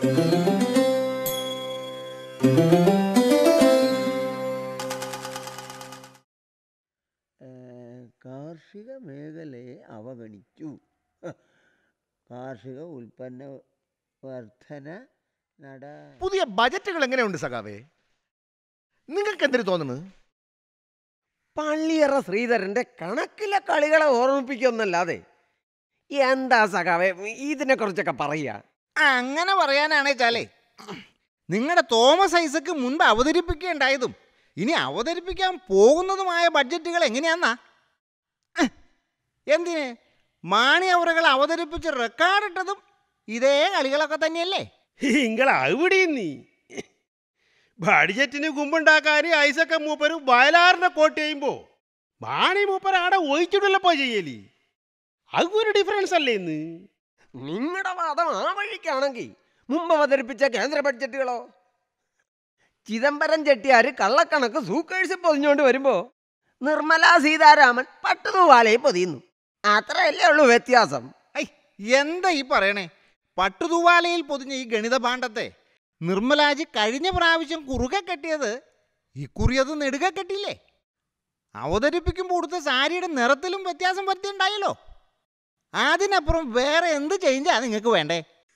ഏഹ്, കാർഷിക മേഖലയെ അവഗണിച്ചു ഹ, കാർഷിക ഉൽപ്പന്ന വർധന നട പുതിയ ബജറ്റുകൾ എങ്ങനെയുണ്ട് സഖാവേ നിങ്ങൾക്ക് എന്തിനു തോന്നുന്നു പള്ളിയറ ശ്രീധരന്റെ കണക്കിലെ കളികളെ ഓർമ്മിപ്പിക്കൊന്നല്ലാതെ എന്താ സഖാവേ ഇതിനെ കുറിച്ചൊക്കെ പറയുക അങ്ങനെ പറയാനാണേച്ചാലേ നിങ്ങളുടെ തോമസ് ഐസക്ക് മുൻപ് അവതരിപ്പിക്കേണ്ടായതും ഇനി അവതരിപ്പിക്കാൻ പോകുന്നതുമായ ബഡ്ജറ്റുകൾ എങ്ങനെയാന്നാ ഉഹ്. എന്തിന് മാണി അവറുകൾ അവതരിപ്പിച്ച് റെക്കോർഡിട്ടതും ഇതേ കളികളൊക്കെ തന്നെയല്ലേ നിങ്ങൾ അവിടെയും നീ ബഡ്ജറ്റിന് കുമ്പുണ്ടാക്കാൻ ഐസക്ക മൂപ്പര് വയലാറിനെ കോട്ട് ചെയ്യുമ്പോ മാണി മൂപ്പർ ആടെ ഒഴിച്ചിട്ടില്ലപ്പോ ചെയ്യലി അതൊരു ഡിഫറൻസ് അല്ലേ ഇന്ന് നിങ്ങളുടെ വാദം ആ വഴിക്കാണെങ്കിൽ മുമ്പ് അവതരിപ്പിച്ച കേന്ദ്ര ബഡ്ജറ്റുകളോ ചിദംബരം ചെട്ടിയാർ കള്ളക്കണക്ക് സൂക്കേഴ്സ് പൊതിഞ്ഞുകൊണ്ട് വരുമ്പോ നിർമ്മല സീതാരാമൻ പട്ടുതൂവാലയിൽ പൊതിയുന്നു അത്രയല്ലേ ഉള്ളൂ വ്യത്യാസം ഐ എന്താ ഈ പറയണേ പട്ടുതൂവാലയിൽ പൊതിഞ്ഞ ഈ ഗണിത ഭാണ്ഡത്തെ നിർമ്മലാജി കഴിഞ്ഞ പ്രാവശ്യം കുറുകെ കെട്ടിയത് ഇക്കുറി അത് നെടുക കെട്ടിയില്ലേ അവതരിപ്പിക്കുമ്പോൾ കൊടുത്ത സാരിയുടെ നിറത്തിലും വ്യത്യാസം വരുത്തിയുണ്ടായല്ലോ അതിനപ്പുറം വേറെ എന്ത് ചേഞ്ചാ നിങ്ങൾക്ക് വേണ്ടേ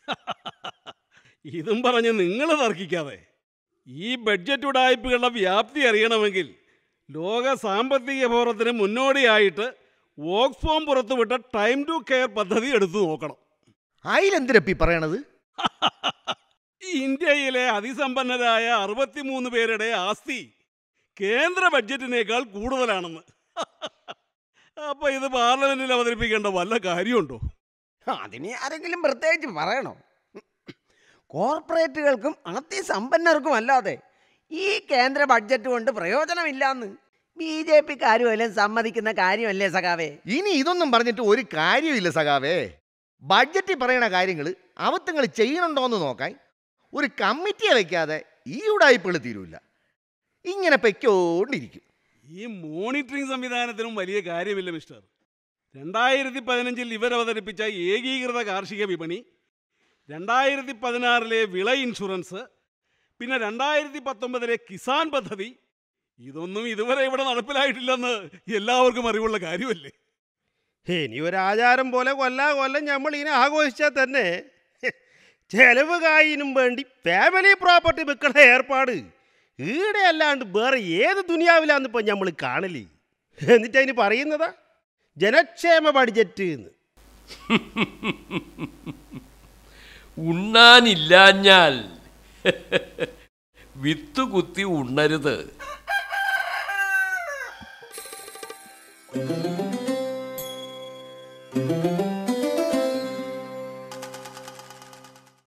ഇതും പറഞ്ഞ് നിങ്ങൾ തർക്കിക്കാതെ ഈ ബഡ്ജറ്റ് ഉടായ്പകളുടെ വ്യാപ്തി അറിയണമെങ്കിൽ ലോക സാമ്പത്തിക ഫോറത്തിന് മുന്നോടിയായിട്ട് ഓക്സ്ഫോം പുറത്തുവിട്ട ടൈം ടു കെയർ പദ്ധതി എടുത്തു നോക്കണം അതിലെന്തിനപ്പി പറയണത് ഇന്ത്യയിലെ അതിസമ്പന്നരായ അറുപത്തിമൂന്ന് പേരുടെ ആസ്തി കേന്ദ്ര ബഡ്ജറ്റിനേക്കാൾ കൂടുതലാണെന്ന് അപ്പൊ ഇത് പാർലമെന്റിൽ അവതരിപ്പിക്കേണ്ട വല്ല കാര്യമുണ്ടോ അതിന് ആരെങ്കിലും പ്രത്യേകിച്ച് പറയണോ കോർപ്പറേറ്റുകൾക്കും അതിസമ്പന്നർക്കും അല്ലാതെ ഈ കേന്ദ്ര ബഡ്ജറ്റ് കൊണ്ട് പ്രയോജനമില്ലാന്ന് ബി ജെ പിക്കാരും എല്ലാം സമ്മതിക്കുന്ന കാര്യമല്ലേ സഖാവേ ഇനി ഇതൊന്നും പറഞ്ഞിട്ട് ഒരു കാര്യമില്ല സഖാവേ ബഡ്ജറ്റിൽ പറയണ കാര്യങ്ങൾ അവത്തങ്ങൾ ചെയ്യണുണ്ടോയെന്ന് നോക്കാൻ ഒരു കമ്മിറ്റിയെ വെക്കാതെ ഈ ഉടായ്പകൾ തീരൂല ഇങ്ങനെ പെക്കോണ്ടിരിക്കും ഈ മോണിറ്ററിംഗ് സംവിധാനത്തിനും വലിയ കാര്യമില്ല മിസ്റ്റർ രണ്ടായിരത്തി പതിനഞ്ചിൽ ഇവരവതരിപ്പിച്ച ഏകീകൃത കാർഷിക വിപണി രണ്ടായിരത്തി പതിനാറിലെ വിള ഇൻഷുറൻസ് പിന്നെ രണ്ടായിരത്തി പത്തൊമ്പതിലെ കിസാൻ പദ്ധതി ഇതൊന്നും ഇതുവരെ ഇവിടെ നടപ്പിലായിട്ടില്ലെന്ന് എല്ലാവർക്കും അറിവുള്ള കാര്യമല്ലേ ഇനി ഒരു ആചാരം പോലെ കൊല്ലാ കൊല്ലം നമ്മൾ ഇതിനെ ആഘോഷിച്ചാൽ തന്നെ ചെലവ് കായിനും വേണ്ടി ഫാമിലി പ്രോപ്പർട്ടി വിൽക്കണ ഏർപ്പാട് ഈടെ അല്ലാണ്ട് വേറെ ഏത് ദുനിയാവിലാന്ന് ഇപ്പം നമ്മൾ കാണല് എന്നിട്ട് അതിന് പറയുന്നതാ ജനക്ഷേമ ബഡ്ജറ്റ് എന്ന് ഉണ്ണാനില്ലാഞ്ഞാൽ വിത്ത് കുത്തി ഉണ്ണരുത് Thank you.